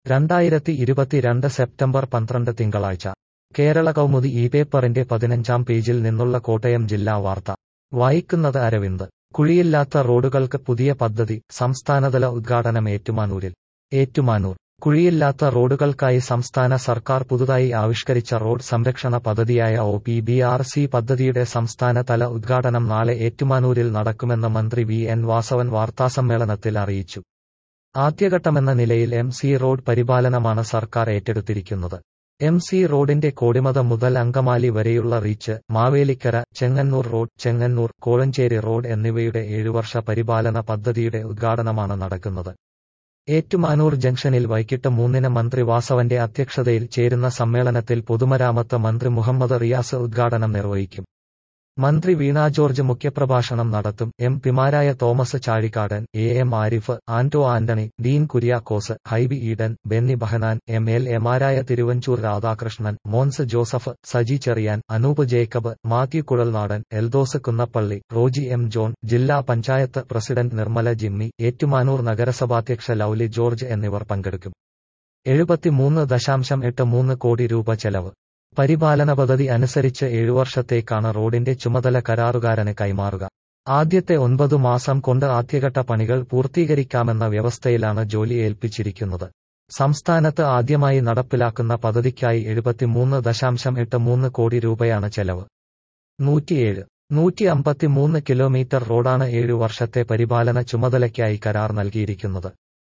രണ്ടായിരത്തി ഇരുപത്തിരണ്ട് സെപ്റ്റംബർ പന്ത്രണ്ട് തിങ്കളാഴ്ച കേരള കൗമുദി ഈ പേപ്പറിന്റെ പതിനഞ്ചാം പേജിൽ നിന്നുള്ള കോട്ടയം ജില്ലാ വാർത്ത വായിക്കുന്നത് അരവിന്ദ് കുഴിയില്ലാത്ത റോഡുകൾക്ക് പുതിയ പദ്ധതി സംസ്ഥാനതല ഉദ്ഘാടനം ഏറ്റുമാനൂരിൽ ഏറ്റുമാനൂർ കുഴിയില്ലാത്ത റോഡുകൾക്കായി സംസ്ഥാന സർക്കാർ പുതുതായി ആവിഷ്കരിച്ച റോഡ് സംരക്ഷണ പദ്ധതിയായ O P B R C പദ്ധതിയുടെ സംസ്ഥാനതല ഉദ്ഘാടനം നാളെ ഏറ്റുമാനൂരിൽ നടക്കുമെന്ന് മന്ത്രി വി എൻ വാസവൻ വാർത്താസമ്മേളനത്തിൽ അറിയിച്ചു ആദ്യഘട്ടമെന്ന നിലയിൽ എം സി റോഡ് പരിപാലനമാണ് സർക്കാർ ഏറ്റെടുത്തിരിക്കുന്നത് എം സി റോഡിന്റെ കോടിമത മുതൽ അങ്കമാലി വരെയുള്ള reach Mavelikkara Chengannur road Chengannur Kozhencherry road എന്നിവയുടെ ഏഴുവർഷ പരിപാലന പദ്ധതിയുടെ ഉദ്ഘാടനമാണ് നടക്കുന്നത് ഏറ്റുമാനൂർ ജംഗ്ഷനിൽ വൈകിട്ട് മൂന്നിന് മന്ത്രി വാസവന്റെ അധ്യക്ഷതയിൽ ചേരുന്ന സമ്മേളനത്തിൽ പൊതുമരാമത്ത് മന്ത്രി മുഹമ്മദ് റിയാസ് ഉദ്ഘാടനം നിർവഹിക്കും മന്ത്രി വീണ ജോർജ് മുഖ്യപ്രഭാഷണം നടത്തും എം പിമാരായ Thomas Chazhikadan A M Arif Anto Antony Dean Kuriakose Hibi Eden Benny Behanan M L എമാരായ Thiruvanchoor Radhakrishnan Mons Joseph Saji Cheriyan Anoop Jacob Mathew Kuzhalnadan Eldhose Kunnappilly Roji M John ജില്ലാ പഞ്ചായത്ത് പ്രസിഡന്റ് നിർമ്മല ജിമ്മി ഏറ്റുമാനൂർ നഗരസഭാധ്യക്ഷ ലൌലി ജോർജ് എന്നിവർ പങ്കെടുക്കും എഴുപത്തിമൂന്ന് ദശാംശം എട്ട് മൂന്ന് കോടി രൂപ ചെലവ് പരിപാലന പദ്ധതി അനുസരിച്ച് ഏഴു വർഷത്തേക്കാണ് റോഡിന്റെ ചുമതല കരാറുകാരന് കൈമാറുക ആദ്യത്തെ ഒൻപതു മാസം കൊണ്ട് ആദ്യഘട്ട പണികൾ പൂർത്തീകരിക്കാമെന്ന വ്യവസ്ഥയിലാണ് ജോലി ഏൽപ്പിച്ചിരിക്കുന്നത് സംസ്ഥാനത്ത് ആദ്യമായി നടപ്പിലാക്കുന്ന പദ്ധതിക്കായി എഴുപത്തിമൂന്ന് ദശാംശം എട്ട് മൂന്ന് കോടി രൂപയാണ് ചെലവ് നൂറ്റിയേഴ് നൂറ്റി അമ്പത്തിമൂന്ന് കിലോമീറ്റർ റോഡാണ് ഏഴു വർഷത്തെ പരിപാലന ചുമതലയ്ക്കായി കരാർ നൽകിയിരിക്കുന്നത്